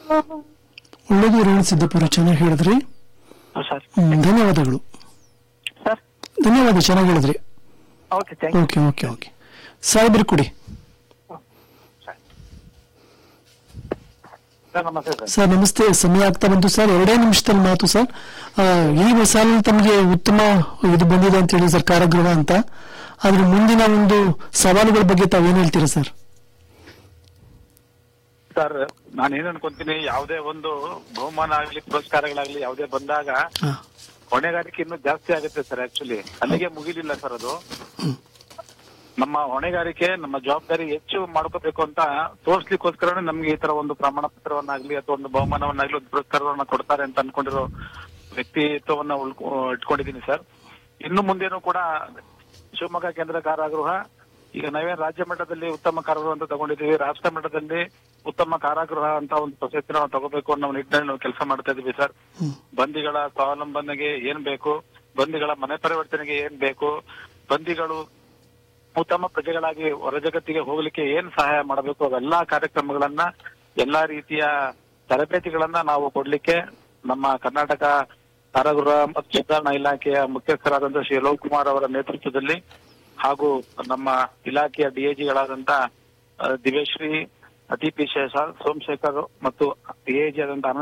ಒಳ್ಳೇದು ರೇಣು ಸಿದ್ದಪುರ ಚೆನ್ನಾಗಿ ಹೇಳಿದ್ರಿ ಸರ್ ಹ್ಮ್, ಧನ್ಯವಾದಗಳು ಸರ್ ಧನ್ಯವಾದ ಚೆನ್ನಾಗಿ ಹೇಳಿದ್ರಿ okay thank you okay okay okay ಸಾಹೇಬ್ರಿ ಕೊಡಿ ಸರ್ ನಮಸ್ತೆ ಸರ್ ಸರ್ ನಮಸ್ತೆ ಸಮಯ ಆಗ್ತಾ ಬಂತು ಸರ್ ಎರಡೇ ನಿಮಿಷದಲ್ಲಿ ಮಾತು ಸರ್ ಆ, ಈ ಸಾಲಿನಲ್ಲಿ ತಮಗೆ ಉತ್ತಮ ಇದು ಬಂದಿದೆ ಅಂತ ಹೇಳಿ ಸರ್ ಕಾರಾಗೃಹ ಅಂತ ಆದ್ರೆ ಮುಂದಿನ ಒಂದು ಸವಾಲುಗಳ ಬಗ್ಗೆ ತಾವೇನ್ ಹೇಳ್ತೀರಾ ಸರ್ ಸರ್ ನಾನು ಏನ್ ಅನ್ಕೊಂತೀನಿ ಯಾವುದೇ ಒಂದು ಬಹುಮಾನ ಆಗ್ಲಿ ಪುರಸ್ಕಾರಗಳಾಗ್ಲಿ ಯಾವುದೇ ಬಂದಾಗ ಹಾ. ಹೊಣೆಗಾರಿಕೆ ಇನ್ನೂ ಜಾಸ್ತಿ ಆಗುತ್ತೆ ಸರ್ ಆಕ್ಚುಲಿ ಅಲ್ಲಿಗೆ ಮುಗಿಲಿಲ್ಲ ಸರ್ ಅದು ನಮ್ಮ ಹೊಣೆಗಾರಿಕೆ ನಮ್ಮ ಜವಾಬ್ದಾರಿ ಹೆಚ್ಚು ಮಾಡ್ಕೋಬೇಕು ಅಂತ ತೋರ್ಸ್ಲಿಕ್ಕೋಸ್ಕರನೇ ನಮ್ಗೆ ಈ ತರ ಒಂದು ಪ್ರಮಾಣ ಪತ್ರವನ್ನಾಗ್ಲಿ ಅಥವಾ ಒಂದು ಬಹುಮಾನವನ್ನಾಗ್ಲಿ ಒಂದು ಪುರಸ್ಕಾರವನ್ನ ಕೊಡ್ತಾರೆ ಅಂತ ಅನ್ಕೊಂಡಿರೋ ವ್ಯಕ್ತಿತ್ವವನ್ನ ಉಳ್ಕೊ ಇಟ್ಕೊಂಡಿದ್ದೀನಿ ಸರ್ ಇನ್ನು ಮುಂದೇನು ಕೂಡ ಶಿವಮೊಗ್ಗ ಕೇಂದ್ರ ಕಾರಾಗೃಹ ಈಗ ನಾವೇನ್ ರಾಜ್ಯ ಮಟ್ಟದಲ್ಲಿ ಉತ್ತಮ ಕಾರಾಗೃಹ ಅಂತ ತಗೊಂಡಿದೀವಿ ರಾಷ್ಟ್ರ ಮಟ್ಟದಲ್ಲಿ ಉತ್ತಮ ಕಾರಾಗೃಹ ಅಂತ ಒಂದು ಪ್ರಶಸ್ತಿನ ನಾವು ತಗೋಬೇಕು ಅನ್ನೋ ನಿಟ್ಟಿನಲ್ಲಿ ನಾವು ಕೆಲಸ ಮಾಡ್ತಾ ಇದೀವಿ ಸರ್ ಬಂದಿಗಳ ಸ್ವಾವಲಂಬನೆಗೆ ಏನ್ ಬೇಕು ಬಂದಿಗಳ ಮನೆ ಪರಿವರ್ತನೆಗೆ ಏನ್ ಬೇಕು ಬಂದಿಗಳು ಉತ್ತಮ ಪ್ರಜೆಗಳಾಗಿ ಹೊರ ಜಗತ್ತಿಗೆ ಹೋಗ್ಲಿಕ್ಕೆ ಏನ್ ಸಹಾಯ ಮಾಡಬೇಕು ಅವೆಲ್ಲಾ ಕಾರ್ಯಕ್ರಮಗಳನ್ನ ಎಲ್ಲಾ ರೀತಿಯ ತರಬೇತಿಗಳನ್ನ ನಾವು ಕೊಡ್ಲಿಕ್ಕೆ ನಮ್ಮ ಕರ್ನಾಟಕ ಕಾರಾಗೃಹ ಮತ್ತು ಸುಧಾರಣಾ ಇಲಾಖೆಯ ಮುಖ್ಯಸ್ಥರಾದಂತಹ ಶ್ರೀ ಲೋಕ್ ಕುಮಾರ್ ಅವರ ನೇತೃತ್ವದಲ್ಲಿ ಹಾಗೂ ನಮ್ಮ ಇಲಾಖೆಯ ಡಿಎಜಿಗಳಾದಂತ ದಿವೇಶ್ರೀ ಅತಿ ಪಿ ಶೇಷ ಸೋಮಶೇಖರ್ ಮತ್ತು ಎಎಜಿ ಆದಂತ